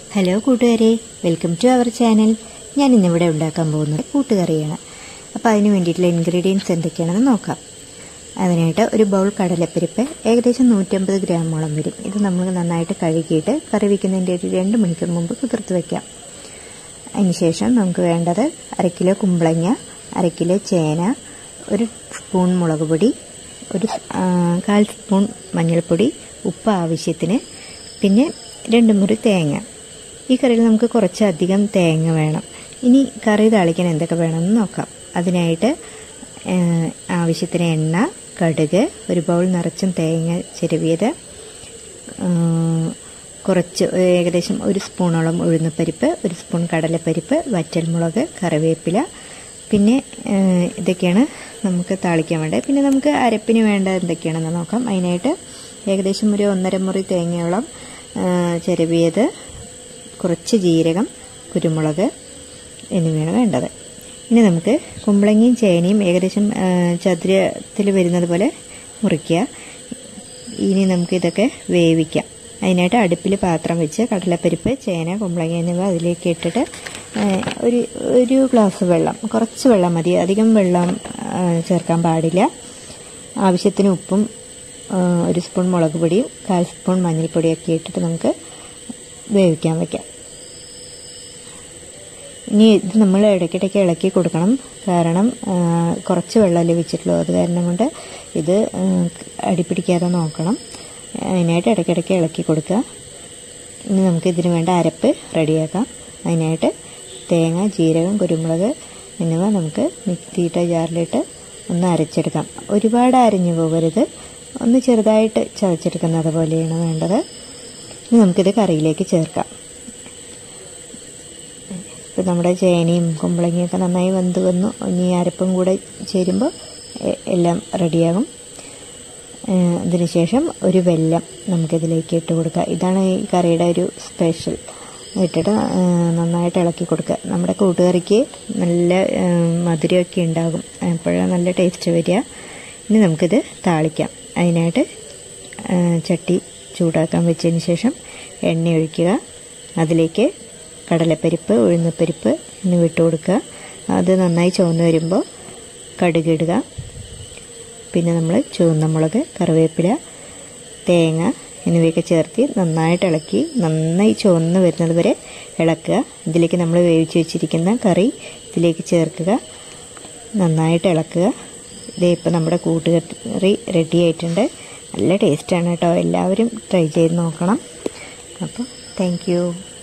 hello കൂട്ടുകാരെ welcome to our channel ഞാൻ ഇന്നിവിടെ ഉണ്ടാക്കാൻ പോകുന്നത് കൂട്ടുകറിയാണ് അപ്പോൾ അതിന് വേണ്ടിയിട്ടുള്ള ഇൻഗ്രീഡിയൻസ് എന്തൊക്കെയാണെന്ന് നോക്കാം അതിനായിട്ട് ഒരു ബൗൾ കടലപ്പരിപ്പ് ഏകദേശം നൂറ്റമ്പത് ഗ്രാമോളം വരും ഇത് നമ്മൾ നന്നായിട്ട് കഴുകിയിട്ട് കറി വയ്ക്കുന്നതിൻ്റെ ഒരു രണ്ട് മണിക്കൂർ മുമ്പ് കുതിർത്ത് വയ്ക്കാം അതിനുശേഷം നമുക്ക് വേണ്ടത് അര കിലോ കുമ്പളങ്ങ അര കിലോ ചേന ഒരു സ്പൂൺ മുളക് പൊടി ഒരു ആ, കാൽ സ്പൂൺ മഞ്ഞൾപ്പൊടി ഉപ്പ് ആവശ്യത്തിന് പിന്നെ രണ്ട് മുറി തേങ്ങ ഈ കറിയിൽ നമുക്ക് കുറച്ചധികം തേങ്ങ വേണം ഇനി കറി താളിക്കാൻ എന്തൊക്കെ വേണമെന്ന് നോക്കാം അതിനായിട്ട് ആ, ആവശ്യത്തിന് എണ്ണ കടുക് ഒരു ബൗൾ നിറച്ചും തേങ്ങ ചിരവിയത് ആ, കുറച്ച് ഏകദേശം ഒരു സ്പൂണോളം ഉഴുന്നുപരിപ്പ് ഒരു സ്പൂൺ കടലപ്പരിപ്പ് വറ്റൽമുളക് കറിവേപ്പില പിന്നെ ആ, ഇതൊക്കെയാണ് നമുക്ക് താളിക്കാൻ വേണ്ടത് പിന്നെ നമുക്ക് അരപ്പിന് വേണ്ട എന്തൊക്കെയാണെന്ന് നോക്കാം അതിനായിട്ട് ഏകദേശം ഒരു ഒന്നര മുറി തേങ്ങയോളം ആ, ചിരവിയത് കുറച്ച് ജീരകം കുരുമുളക് എന്നിവയാണ് വേണ്ടത് ഇനി നമുക്ക് കുമ്പളങ്ങയും ചേനയും ഏകദേശം ആ, ചതുരത്തിൽ വരുന്നത് പോലെ മുറിക്കുക ഇനി നമുക്ക് ഇതൊക്കെ വേവിക്കാം അതിനായിട്ട് അടുപ്പിൽ പാത്രം വെച്ച് കടലപ്പരിപ്പ് ചേന കുമ്പളങ്ങ എന്നിവ അതിലേക്ക് ഇട്ടിട്ട് ആ, ഒരു ഒരു ഗ്ലാസ് വെള്ളം കുറച്ച് വെള്ളം മതി അധികം വെള്ളം ആ, ചേർക്കാൻ പാടില്ല ആവശ്യത്തിന് ഉപ്പും ആ, ഒരു സ്പൂൺ മുളക് പൊടിയും കാൽ സ്പൂൺ മഞ്ഞൾപ്പൊടിയൊക്കെ ഇട്ടിട്ട് നമുക്ക് വേവിക്കാൻ വയ്ക്കാം ഇനി ഇത് നമ്മൾ ഇടയ്ക്കിടയ്ക്ക് ഇളക്കി കൊടുക്കണം കാരണം ആ, കുറച്ച് വെള്ളമല്ലേ വെച്ചിട്ടുള്ളൂ അത് കാരണം കൊണ്ട് ഇത് ആ, അടിപ്പിടിക്കാതെ നോക്കണം അതിനായിട്ട് ഇടയ്ക്കിടയ്ക്ക് ഇളക്കി കൊടുക്കുക ഇനി നമുക്ക് ഇതിന് വേണ്ട അരപ്പ് റെഡിയാക്കാം അതിനായിട്ട് തേങ്ങ ജീരകം കുരുമുളക് എന്നിവ നമുക്ക് മിക്സിയിട്ട ജാറിലിട്ട് ഒന്ന് അരച്ചെടുക്കാം ഒരുപാട് അരഞ്ഞു പോകരുത് ഒന്ന് ചെറുതായിട്ട് ചതച്ചെടുക്കുന്നത് പോലെയാണ് വേണ്ടത് ഇനി നമുക്കിത് കറിയിലേക്ക് ചേർക്കാം ഇപ്പം നമ്മുടെ ചേനയും കുമ്പളങ്ങയൊക്കെ നന്നായി വെന്ത് വന്നു ഇനി അരപ്പും കൂടെ ചേരുമ്പോൾ എ- എല്ലാം റെഡിയാകും അതിനുശേഷം ഒരു വെല്ലം നമുക്കിതിലേക്ക് ഇട്ട് കൊടുക്കുക ഇതാണ് ഈ കറിയുടെ ഒരു സ്പെഷ്യൽ ഇട്ടിട്ട് ആ, നന്നായിട്ട് ഇളക്കി കൊടുക്കുക നമ്മുടെ കൂട്ടുകറിക്ക് നല്ല ആ, മധുരമൊക്കെ ഉണ്ടാകും അപ്പോഴാണ് നല്ല ടേസ്റ്റ് വരിക ഇനി നമുക്കിത് താളിക്കാം അതിനായിട്ട് ആ, ചട്ടി ചൂടാക്കാൻ വെച്ചതിന് ശേഷം എണ്ണ ഒഴിക്കുക അതിലേക്ക് കടലപ്പരിപ്പ് ഉഴുന്നപ്പരിപ്പ് എന്നിവ ഇട്ട് കൊടുക്കുക അത് നന്നായി ചുവന്ന് വരുമ്പോൾ കടുകിടുക പിന്നെ നമ്മൾ ചുവന്ന മുളക് കറിവേപ്പില തേങ്ങ എന്നിവയൊക്കെ ചേർത്ത് നന്നായിട്ട് ഇളക്കി നന്നായി ചുവന്ന് വരുന്നത് വരെ ഇളക്കുക ഇതിലേക്ക് നമ്മൾ വേവിച്ച് വെച്ചിരിക്കുന്ന കറി ഇതിലേക്ക് ചേർക്കുക നന്നായിട്ട് ഇളക്കുക ഇതേ ഇപ്പോൾ നമ്മുടെ കൂട്ടുകറി റെഡി ആയിട്ടുണ്ട് നല്ല ടേസ്റ്റാണ് കേട്ടോ എല്ലാവരും ട്രൈ ചെയ്ത് നോക്കണം അപ്പോൾ താങ്ക് യു